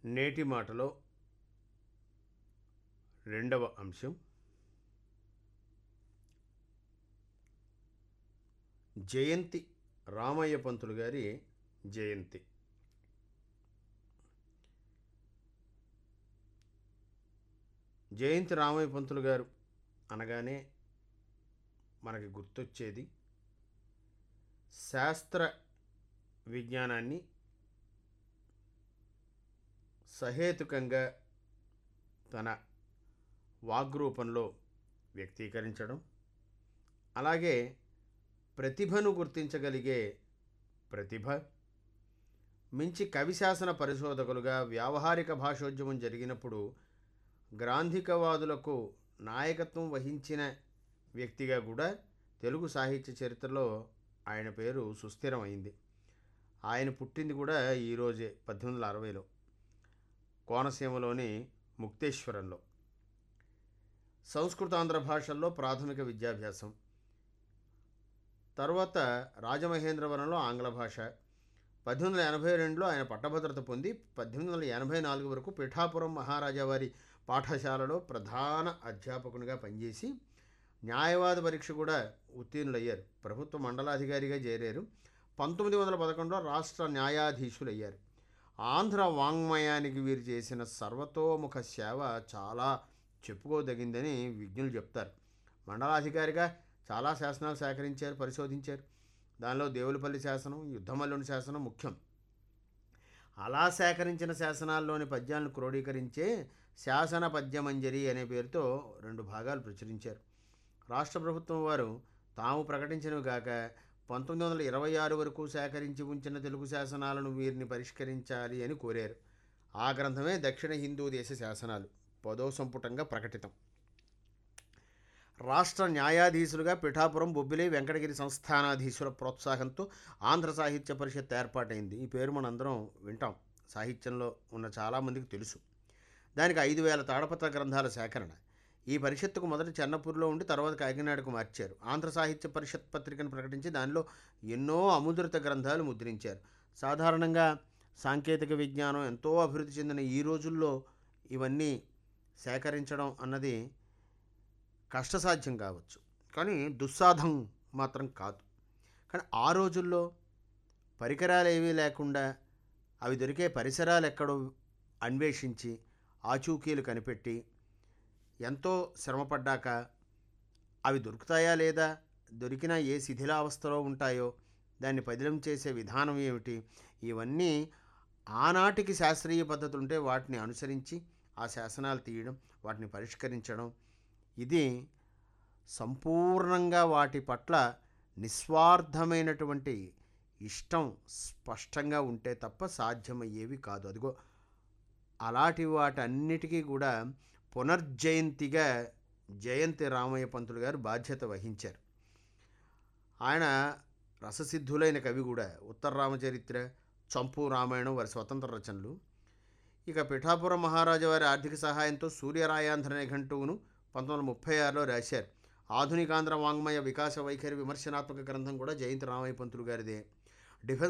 నేటి మాటలో రెండవ అంశం జయంతి రామయ్య పంతులు గారి జయంతి జయంతి రామయ్య పంతులు గారు అనగానే మనకి గుర్తొచ్చేది శాస్త్ర విజ్ఞానాన్ని సహేతుకంగా తన వాగ్రూపంలో వ్యక్తీకరించడం అలాగే ప్రతిభను గుర్తించగలిగే ప్రతిభ మించి కవిశాసన పరిశోధకులుగా వ్యావహారిక భాషోద్యమం జరిగినప్పుడు గ్రాంధికవాదులకు నాయకత్వం వహించిన వ్యక్తిగా కూడా తెలుగు సాహిత్య చరిత్రలో ఆయన పేరు సుస్థిరమైంది ఆయన పుట్టింది కూడా ఈరోజే పద్దెనిమిది వందల అరవైలో కోనసీమలోని ముక్తేశ్వరంలో సంస్కృతాంధ్ర భాషల్లో ప్రాథమిక విద్యాభ్యాసం తర్వాత రాజమహేంద్రవరంలో ఆంగ్ల భాష పద్దెనిమిది వందల ఎనభై రెండులో ఆయన పట్టభద్రత పొంది పద్దెనిమిది వందల ఎనభై నాలుగు వరకు పిఠాపురం మహారాజా వారి పాఠశాలలో ప్రధాన అధ్యాపకునిగా పనిచేసి న్యాయవాద పరీక్ష కూడా ఉత్తీర్ణులయ్యారు ప్రభుత్వ మండలాధికారిగా చేరారు పంతొమ్మిది వందల పదకొండులో రాష్ట్ర న్యాయాధీశులు అయ్యారు ఆంధ్ర వాంగ్మయానికి వీరు చేసిన సర్వతోముఖ సేవ చాలా చెప్పుకోదగిందని విజ్ఞులు చెప్తారు మండలాధికారిగా చాలా శాసనాలు సేకరించారు పరిశోధించారు దానిలో దేవులపల్లి శాసనం యుద్ధమల్లుని శాసనం ముఖ్యం అలా సేకరించిన శాసనాల్లోని పద్యాలను క్రోడీకరించే శాసన పద్యమంజరి అనే పేరుతో రెండు భాగాలు ప్రచురించారు రాష్ట్ర ప్రభుత్వం వారు తాము ప్రకటించినవి కాక పంతొమ్మిది వందల ఇరవై ఆరు వరకు సేకరించి ఉంచిన తెలుగు శాసనాలను వీరిని పరిష్కరించాలి అని కోరారు ఆ గ్రంథమే దక్షిణ హిందూ దేశ శాసనాలు పదో సంపుటంగా ప్రకటితం రాష్ట్ర న్యాయాధీశులుగా పిఠాపురం బొబ్బిలి వెంకటగిరి సంస్థానాధీశుల ప్రోత్సాహంతో ఆంధ్ర సాహిత్య పరిషత్ ఏర్పాటైంది ఈ పేరు మనందరం వింటాం సాహిత్యంలో ఉన్న చాలామందికి తెలుసు దానికి ఐదు వేల తాడపత్ర గ్రంథాల సేకరణ ఈ పరిషత్తుకు మొదట చెన్నపూర్లో ఉండి తర్వాత కాకినాడకు మార్చారు ఆంధ్ర సాహిత్య పరిషత్ పత్రికను ప్రకటించి దానిలో ఎన్నో అముద్రిత గ్రంథాలు ముద్రించారు సాధారణంగా సాంకేతిక విజ్ఞానం ఎంతో అభివృద్ధి చెందిన ఈ రోజుల్లో ఇవన్నీ సేకరించడం అన్నది కష్టసాధ్యం కావచ్చు కానీ దుస్సాధం మాత్రం కాదు కానీ ఆ రోజుల్లో పరికరాలు ఏమీ లేకుండా అవి దొరికే పరిసరాలు ఎక్కడో అన్వేషించి ఆచూకీలు కనిపెట్టి ఎంతో శ్రమపడ్డాక అవి దొరుకుతాయా లేదా దొరికినా ఏ శిథిలావస్థలో ఉంటాయో దాన్ని పదిలం చేసే విధానం ఏమిటి ఇవన్నీ ఆనాటికి శాస్త్రీయ పద్ధతులు ఉంటే వాటిని అనుసరించి ఆ శాసనాలు తీయడం వాటిని పరిష్కరించడం ఇది సంపూర్ణంగా వాటి పట్ల నిస్వార్థమైనటువంటి ఇష్టం స్పష్టంగా ఉంటే తప్ప సాధ్యమయ్యేవి కాదు అదిగో అలాంటి వాటన్నిటికీ కూడా పునర్జయంతిగా జయంతి రామయ్య పంతులు గారు బాధ్యత వహించారు ఆయన రససిద్ధులైన కవి కూడా ఉత్తర రామచరిత్ర చంపు రామాయణం వారి స్వతంత్ర రచనలు ఇక పిఠాపురం మహారాజు వారి ఆర్థిక సహాయంతో సూర్యరాయాంధ్ర నిఘంటువును పంతొమ్మిది వందల ముప్పై ఆరులో రాశారు ఆధునికాంధ్ర వాంగ్మయ వికాస వైఖరి విమర్శనాత్మక గ్రంథం కూడా జయంతి రామయ్య పంతులు గారిదే డిఫెన్స్